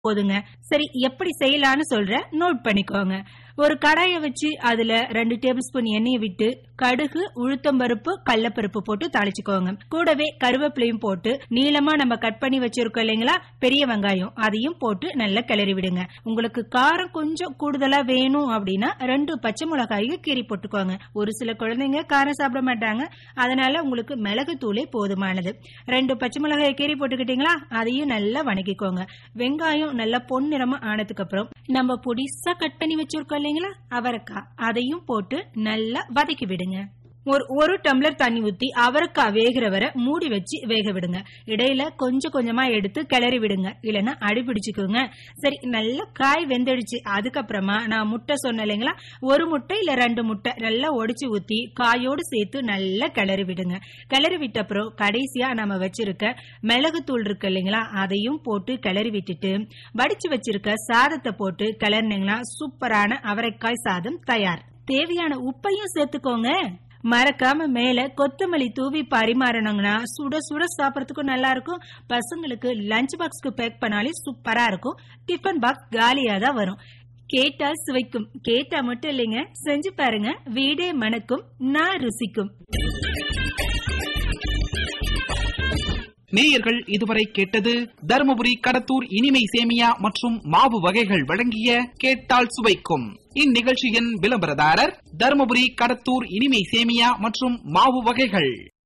போதுங்க சரி எப்படி செய்யலாம்னு சொல்றேன் நோட் பண்ணிக்கோங்க ஒரு கடாய வச்சு அதுல ரெண்டு டேபிள் ஸ்பூன் எண்ணெயை விட்டு கடுகு உளுத்தம்பருப்பு கடலப்பருப்பு போட்டு தாளிச்சுக்கோங்க கூடவே கருவேப்பிலையும் போட்டு நீளமா நம்ம கட் பண்ணி வச்சிருக்கோம் இல்லைங்களா பெரிய வெங்காயம் அதையும் போட்டு நல்லா கிளறி விடுங்க உங்களுக்கு காரம் கொஞ்சம் கூடுதலா வேணும் அப்படின்னா ரெண்டு பச்சை மிளகாயும் கீறி போட்டுக்கோங்க ஒரு சில குழந்தைங்க காரம் சாப்பிட மாட்டாங்க அதனால உங்களுக்கு மிளகு தூளே போதுமானது ரெண்டு பச்சை மிளகாயை கீறி போட்டுக்கிட்டீங்களா அதையும் நல்லா வணக்கிக்கோங்க வெங்காயம் நல்லா பொன்னிறமா ஆனதுக்கு அப்புறம் நம்ம பொடிசா கட் பண்ணி வச்சிருக்கோம் இல்லைங்களா அவரைக்காய் அதையும் போட்டு நல்லா வதக்கி விடுங்க ஒரு ஒரு டம்ளர் தண்ணி ஊத்தி அவரைக்காய் வேகிற வரை மூடி வச்சு வேக விடுங்க இடையில கொஞ்சம் கொஞ்சமா எடுத்து கிளறி விடுங்க இல்லைன்னா அடி பிடிச்சுக்குங்க சரி நல்லா காய் வெந்துடுச்சு அதுக்கப்புறமா நான் முட்டை சொன்னேன் இல்லைங்களா ஒரு முட்டை இல்ல ரெண்டு முட்டை நல்லா ஒடிச்சு ஊத்தி காயோடு சேர்த்து நல்லா கிளறி விடுங்க கிளறி விட்ட அப்புறம் கடைசியா நம்ம வச்சிருக்க மிளகு தூள் இருக்கு இல்லைங்களா அதையும் போட்டு கிளறி விட்டுட்டு வடிச்சு வச்சிருக்க சாதத்தை போட்டு கிளறினீங்களா சூப்பரான அவரைக்காய் சாதம் தயார் தேவையான உப்பையும் சேர்த்துக்கோங்க மறக்காம மேல கொத்தமல்லி தூவி பரிமாறணுங்கன்னா சுட சுட சாப்பிடறதுக்கும் நல்லா இருக்கும் பசங்களுக்கு லஞ்ச் பாக்ஸ்க்கு பேக் பண்ணாலே சூப்பரா இருக்கும் டிஃபன் பாக்ஸ் காலியா தான் வரும் கேட்டா சுவைக்கும் கேட்டா மட்டும் இல்லைங்க செஞ்சு பாருங்க வீடே மணக்கும் நான் ருசிக்கும் நேயர்கள் இதுவரை கேட்டது தருமபுரி கடத்தூர் இனிமை சேமியா மற்றும் மாவு வகைகள் வழங்கிய கேட்டால் சுவைக்கும் இந்நிகழ்ச்சியின் விளம்பரதாரர் தருமபுரி கடத்தூர் இனிமை சேமியா மற்றும் மாவு வகைகள்